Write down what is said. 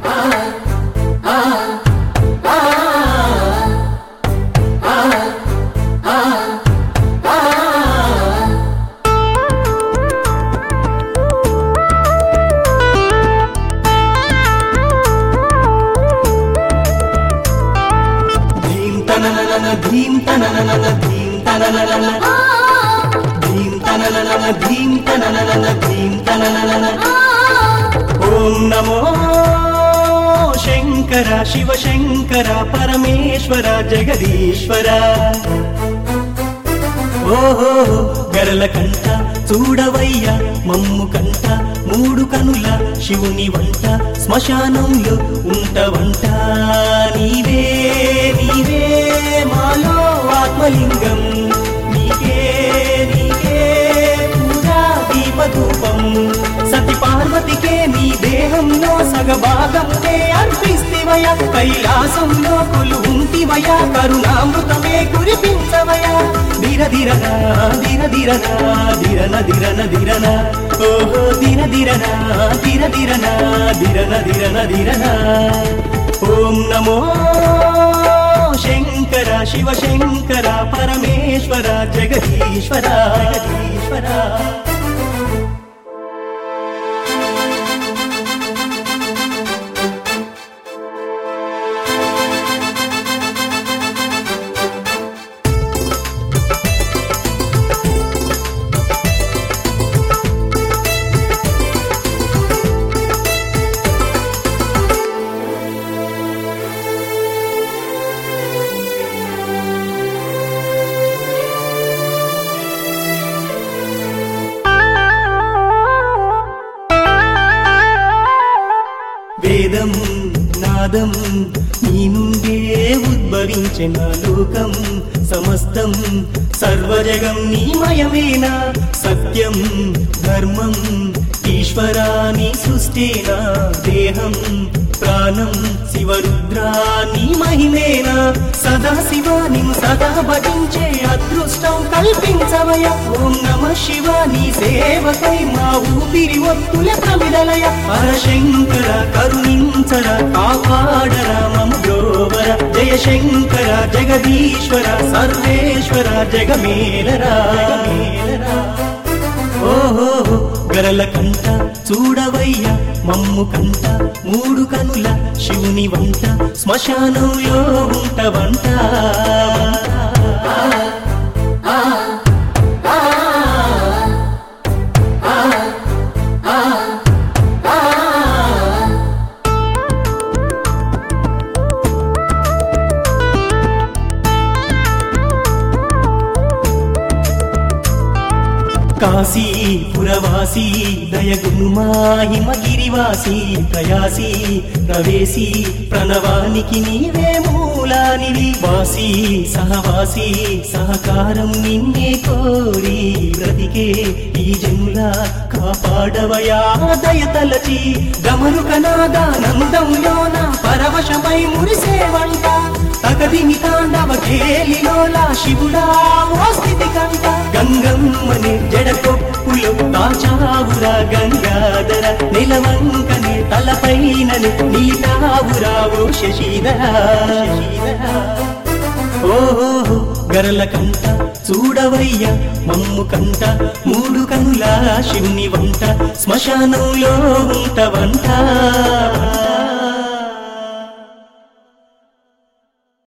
ధీం తనననన ధీం తనననన ధీం తనననన ధీం తనననన ధీం తనననన ధీం తనననన ఓం నమో శంకర శివ శంకర పరమేశ్వర జగదీశ్వర ఓహో గరల కంట చూడవయ్య మమ్ము కంట మూడు కనుల శివుని వంట శ్మశానంలో ఉంట వంట నీవే నీవే మాలో ఆత్మలింగం నీకే నీకే పూజా దీపధూపం సతి పార్వతికే నీ దేహంలో సగభాగమునే అర్పిస్తివయ కైలాసంలో కొలు ఉంటివయ కరుణామృతమే కురిపించవయ ధిర ధిరన ధిర ధిరన ధిరన ధిరన ధిరన ఓహో ధిర ధిరన ధిర ధిరన ధిరన ధిరన ధిరన ఓం నమో శంకర శివ శంకర పరమేశ్వర జగదీశ్వర జగదీశ్వర వేదం నాదం నీ నుండే ఉద్భవించిన లోకం సమస్తం సర్వజగం నీమయమేనా సత్యం ధర్మం ఈశ్వరాని సృష్టేనా దేహం ప్రాణం శివరుద్రాని మహిమేనా సదా శివాని సదా భజించే అదృష్టం కల్పించవయ ఓం నమ శివాని సేవకై మా ఊపిరి ఒత్తుల ప్రమిదలయ పరశంకర కరుణించర కాపాడర మమ బ్రోవర జయ శంకర జగదీశ్వర సర్వేశ్వర జగమేలరా జగమేలరా ఓహో గరల కంట చూడవయ్య మమ్ము కంట మూడు కనుల శివుని వంట శ్మశానంలో ఉంట వంట కాశీ పురవాసి దయగును మాహిమగిరివాసి ప్రయాసి ప్రవేశి ప్రణవానికి నీవే మూలానివి వాసి సహవాసి సహకారం నిన్నే కోరి బ్రతికే ఈ జనుల కాపాడవయా దయతలచి గమరు కనాదానందంలోన పరవశమై మురిసేవంట తగదిమి తాండవ కేలిలోలా శివుడా ఓ స్థితి కంట గంగమ్మని జడకొప్పులు కాచావురా గంగాధర నిలవంకని తలపైనని నీటావురా ఓ శశిధర శశిధర ఓహో గరల కంట చూడవయ్య మమ్ము కంట మూడు కనుల శివుని వంట శ్మశానంలో ఉంట వంట